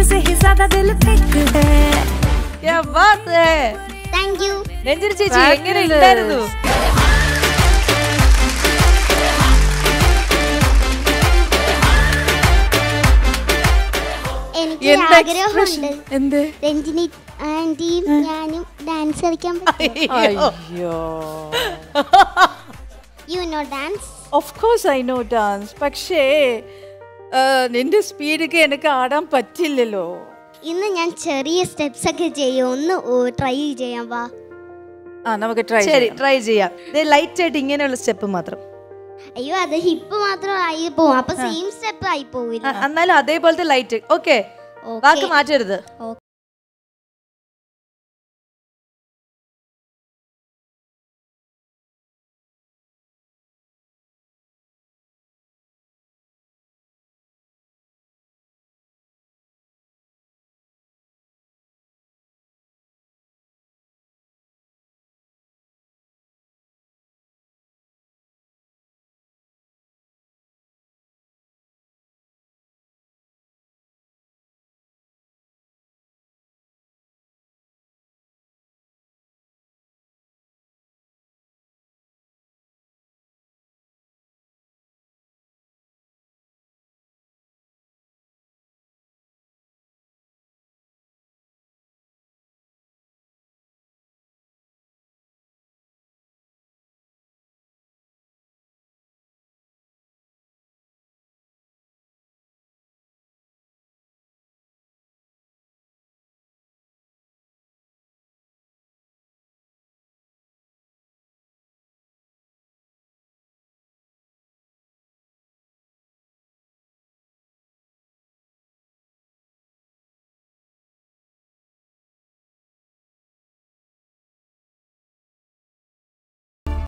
तुमसे ही ज्यादा दिल थिक है क्या बात है താങ്ക് യു രഞ്ജിനി ചേച്ചി എങ്ങനെ ഉണ്ടായിരുന്നു എനിക്ക് എന്താ ആഗ്രഹമുണ്ട് എന്ത് രഞ്ജിനി ആന്റിയും ഞാനും ഡാൻസ് കളിക്കാൻ പറ്റും അയ്യോ you know dance of course I know dance പക്ഷേ ആ, നിന്റെ സ്പീഡൊക്കെ എനിക്ക് ആടാൻ പറ്റില്ലല്ലോ ഇന്ന് ഞാൻ ചെറിയ സ്റ്റെപ്സ് ഒക്കെ ചെയ്യും ഒന്ന് ട്രൈ ചെയ്യാൻ വാ ആ നമുക്ക് ട്രൈ ശരി ട്രൈ ചെയ്യാം ലൈറ്റ് ആയിട്ട് ഇങ്ങനെയുള്ള സ്റ്റെപ്പ് മാത്രം അയ്യോ അത് ഹിപ്പ് മാത്രം ആയി പോവും അപ്പൊ സെയിം സ്റ്റെപ്പ് ആയി പോവില്ല ആ, എന്നാലും അതേപോലത്തെ ലൈറ്റ് ഓക്കെ Okay. വാക്ക് മാറ്റരുത്